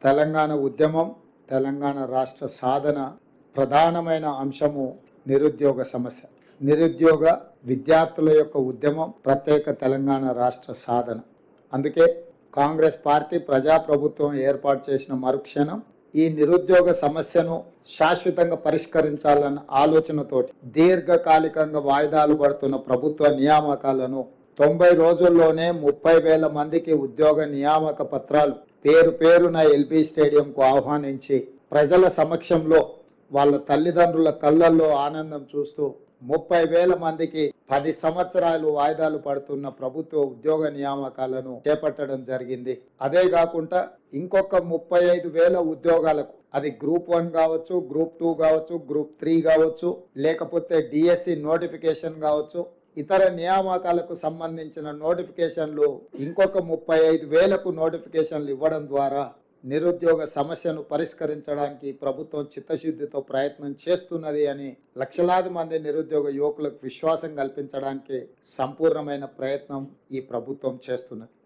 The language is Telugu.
తెలంగాణ ఉద్యమం తెలంగాణ రాష్ట్ర సాధన ప్రధానమైన అంశము నిరుద్యోగ సమస్య నిరుద్యోగ విద్యార్థుల యొక్క ఉద్యమం ప్రత్యేక తెలంగాణ రాష్ట్ర సాధన అందుకే కాంగ్రెస్ పార్టీ ప్రజాప్రభుత్వం ఏర్పాటు చేసిన మరుక్షణం ఈ నిరుద్యోగ సమస్యను శాశ్వతంగా పరిష్కరించాలన్న ఆలోచనతోటి దీర్ఘకాలికంగా వాయిదాలు పడుతున్న ప్రభుత్వ నియామకాలను తొంభై రోజుల్లోనే ముప్పై వేల మందికి ఉద్యోగ నియామక పత్రాలు పేరు పేరున ఎల్బీ స్టేడియంకు ఆహ్వానించి ప్రజల సమక్షంలో వాళ్ళ తల్లిదండ్రుల కళ్ళల్లో ఆనందం చూస్తూ ముప్పై వేల మందికి పది సంవత్సరాలు వాయిదాలు పడుతున్న ప్రభుత్వ ఉద్యోగ నియామకాలను చేపట్టడం జరిగింది అదే కాకుండా ఇంకొక ముప్పై ఐదు వేల ఉద్యోగాలకు అది గ్రూప్ వన్ కావచ్చు గ్రూప్ టూ కావచ్చు గ్రూప్ త్రీ కావచ్చు లేకపోతే డిఎస్సి నోటిఫికేషన్ కావచ్చు ఇతర నియామకాలకు సంబంధించిన నోటిఫికేషన్లు ఇంకొక ముప్పై ఐదు వేలకు నోటిఫికేషన్లు ఇవ్వడం ద్వారా నిరుద్యోగ సమస్యను పరిష్కరించడానికి ప్రభుత్వం చిత్తశుద్ధితో ప్రయత్నం చేస్తున్నది అని లక్షలాది మంది నిరుద్యోగ యువకులకు విశ్వాసం కల్పించడానికి సంపూర్ణమైన ప్రయత్నం ఈ ప్రభుత్వం చేస్తున్నది